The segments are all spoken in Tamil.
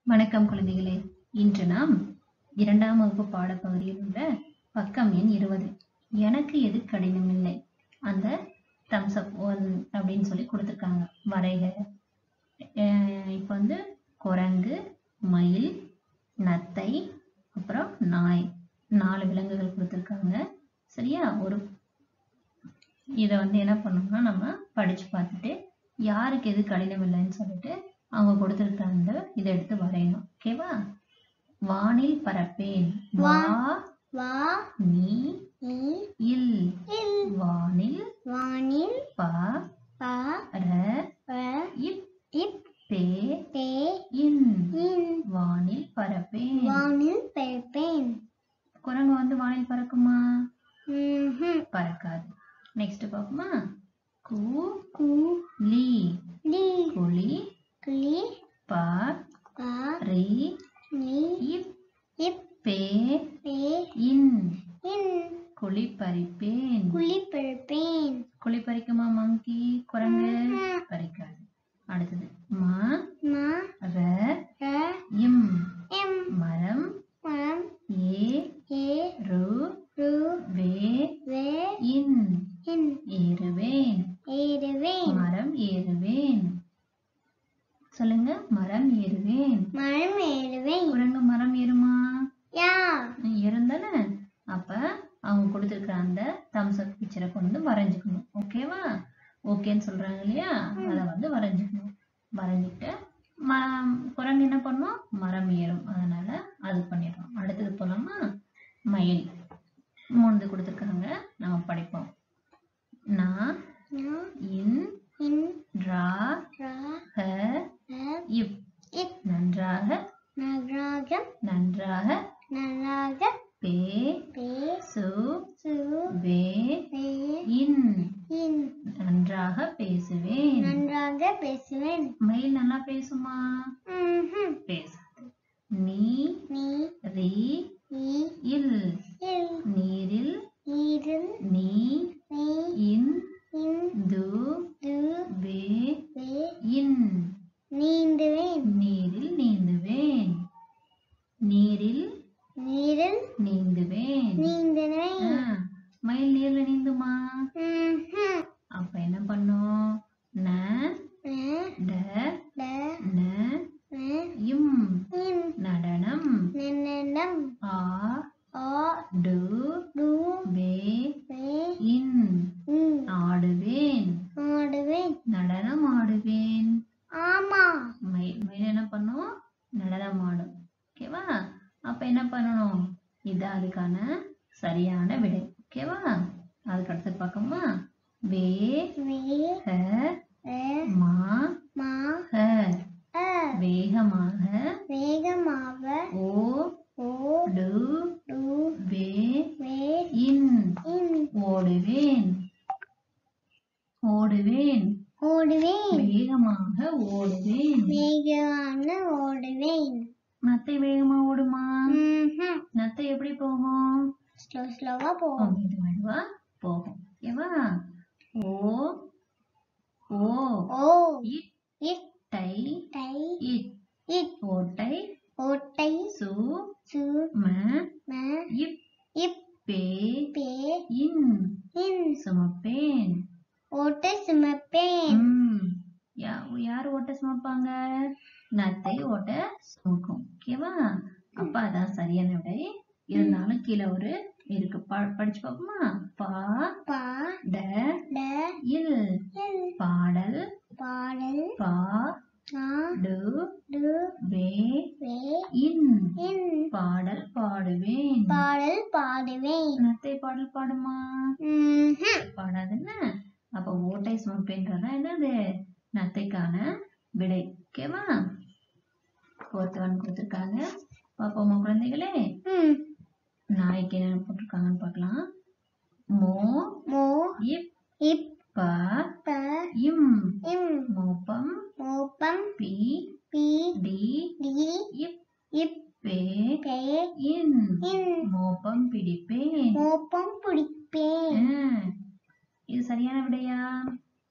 வணக்கம் குழந்தைகளே இன்று நாம் இரண்டாம் வகுப்பு பாடப்பகுதியில் உள்ள பக்கம் எண் இருபது எனக்கு எது கடினமில்லை அந்த தம்ஸ் அப் ஒன் அப்படின்னு சொல்லி கொடுத்துருக்காங்க வரைக அஹ் இப்ப வந்து குரங்கு மயில் நத்தை அப்புறம் நாய் நாலு விலங்குகள் கொடுத்துருக்காங்க சரியா ஒரு இதை வந்து என்ன பண்ணணும்னா நம்ம படிச்சு பார்த்துட்டு யாருக்கு எது கடினம் இல்லைன்னு சொல்லிட்டு அவங்க கொடுத்துருக்க அந்த இதை எடுத்து வரையணும் ஓகேவா வானில் பறப்பேன் வா வா நீ நீ இல் இல் வானில் வானில் ப ப ர ர இப் இப் பே தே இன் இன் வானில் பறப்பேன் வானில் பெருப்பேன் குரங்கு வந்து வானில் பறக்குமா ம்ஹும். பறக்காது நெக்ஸ்ட் பார்ப்போமா கு கு லி லி குழி கிளி ப ப ரி நீ இப் இப் பே பே இன் இன் குழி பறிப்பேன் குளி பெருப்பேன் குழி பறிக்குமா மங்கி குரங்கு ம்ஹும். பறிக்காது அடுத்தது ம ம ர ர இம் எம் மரம் மரம் ஏ ஏ ரு ரு வே வே இன் இன் ஏறுவேன் ஏறுவேன் மரம் ஏறுவேன் சொல்லுங்க மரம் ஏறுவேன் மரம் ஏறுவேன் குரங்கு மரம் ஏறுமா யா இருந்தானே அப்ப அவங்க கொடுத்துருக்குற அந்த தம்ஸ் அப் பிக்சரை கொண்டு வரைஞ்சுக்கணும் ஓகேவா ஓகேன்னு சொல்றாங்க இல்லையா அதை வந்து வரைஞ்சுக்கணும் வரைஞ்சிட்டு ம குரங்கு என்ன பண்ணும் மரம் ஏறும் அதனால அது பண்ணிடுறோம் அடுத்தது போலாமா மயில் மூணு கொடுத்துருக்காங்க நம்ம படிப்போம் நான் நா இன் இன் ரா ரா ஹ ர இப் இப் நன்றாக நகராக நன்றாக நன்றாக பே பே சு சு வே வே இன் இன் நன்றாக பேசுவேன் நன்றாக பேசுவேன் மயில் நல்லா பேசுமா ம்ஹும். பேசாது நீ நீ ரி நீ இல் இல் நீரில் நீரில் நீ நீ இன் இன் து து வே வே இன் நீந்துவேன் நீரில் நீந்துவேன் நீரில் நீரில் நீந்துவேன் நீந்துவேன் ஆ, மயில் நீர்ல நீந்துமா ம்ஹும். அப்ப என்ன பண்ணும் ந ந ட ட ந ந இம் இம் நடனம் நன்னடம் ஆ ஆ டு டு வே வே இன் இன் ஆடுவேன் ஆடுவேன் நடனம் ஆடுவேன் ஆமா மயில் மயில் என்ன பண்ணும் நடனம் ஆடும் ஓகேவா அப்ப என்ன பண்ணணும் இது அதுக்கான சரியான விடை ஓகேவா அதுக்கு அடுத்து பார்க்கோமா வே வே ஹ ர மா மா ஹ அ வேகமாக வேகமாக ஓ ஓ டு டு வே வே இன் இன் ஓடுவேன் ஓடுவேன் ஓடுவேன் வேகமாக ஓடுவேன் வேகமான ஓடுவேன் நத்தை வேகமா ஓடுமா ம்ஹும். நத்தை எப்படி போகும் ஸ்லோ ஸ்லோவா ஓ, போகும் மெது மெதுவா போகும் ஓகேவா ஓ ஓ ஓ இட் இட் டை டை இட் இட் ஓட்டை ஓட்டை சு சு ம ம இப் இப் பே பே இன் இன் சுமப்பேன் ஓட்டை சுமப்பேன் ம். யா- யார் ஓட்ட சுமப்பாங்க நத்தை ஓட்ட சுமக்கும் ஓகேவா அப்ப அதான் சரியான விடை இருந்தாலும் கீழே ஒரு இருக்கு ப- படிச்சு பார்ப்போமா பா பா ட ட இல் இல் பாடல் பாடல் பா நா டு டு வே வே இன் இன் பாடல் பாடுவேன் பாடல் பாடுவேன் நத்தை பாடல் பாடுமா ம்ஹும். பாடாதுன்னு அப்ப ஓட்டை சுமப்பேன்றதா என்னது நத்தைக்கான விடை ஓகேவா ஃபோர்த் ஒன் கொடுத்துருக்காங்க பாப்போமா குழந்தைகளே ம். நாய்க்கு என்ன போட்டிருக்காங்கன்னு பார்க்கலாம் மோ மோ இப் இப் ப ப இம் இம் மோப்பம் மோப்பம் பி பி டி டி இப் இப் பே பே இன் இன் மோப்பம் பிடிப்பேன் மோப்பம் பிடிப்பேன் ஆ, இது சரியான விடையா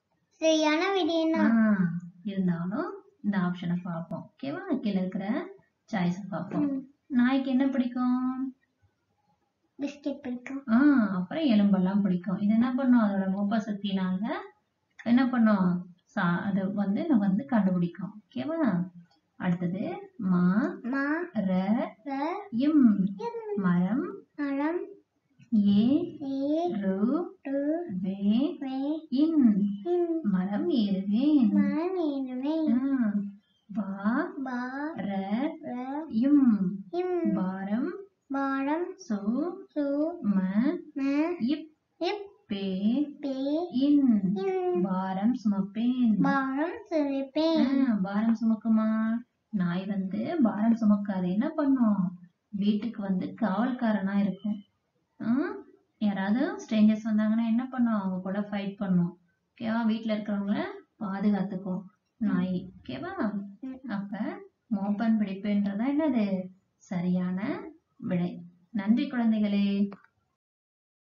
சரியான விடையனா ஆ, இருந்தாலும் இந்த ஆப்ஷனை பார்ப்போம் ஓகேவா கீழே இருக்கிற சாய்ஸ் பார்ப்போம் ம். நாய்க்கு என்ன பிடிக்கும் பிஸ்கெட் பிடிக்கும் ஆ அப்புறம் எலும்பெல்லாம் பிடிக்கும் இது என்ன பண்ணும் அதோட மோப்ப சக்தினால என்ன பண்ணும் சா அது வந்து நம்ம வந்து கண்டுபிடிக்கும் ஓகேவா அடுத்தது மா மா ர ர இம் இம். மரம் மரம் ஏ ஏ ரு ரு வே வே இன் இன் மரம் ஏறுவேன் மரம் ஏறுவேன் ஆ, வா பா ர ர இம் இம் பாரம் பாரம் சு சு ம ம இப் இப் பே பே இன் இன் பாரம் சுமப்பேன் பாரம் சுரிப்பேன் ஆ, பாரம் சுமக்குமா நாய் வந்து பாரம் சுமக்காது என்ன பண்ணும் வீட்டுக்கு வந்து காவல்காரனா இருக்கும் ஆ, யாராவது ஸ்ட்ரேஞ்சர்ஸ் வந்தாங்கன்னா என்ன பண்ணும் அவங்க கூட ஃபைட் பண்ணும் ஓகேவா வீட்ல இருக்கிறவங்கள பாதுகாத்துக்கும் நாய் ஓகேவா அப்ப மோப்பன் பிடிப்புன்றதா என்னது சரியான விடை நன்றி குழந்தைகளே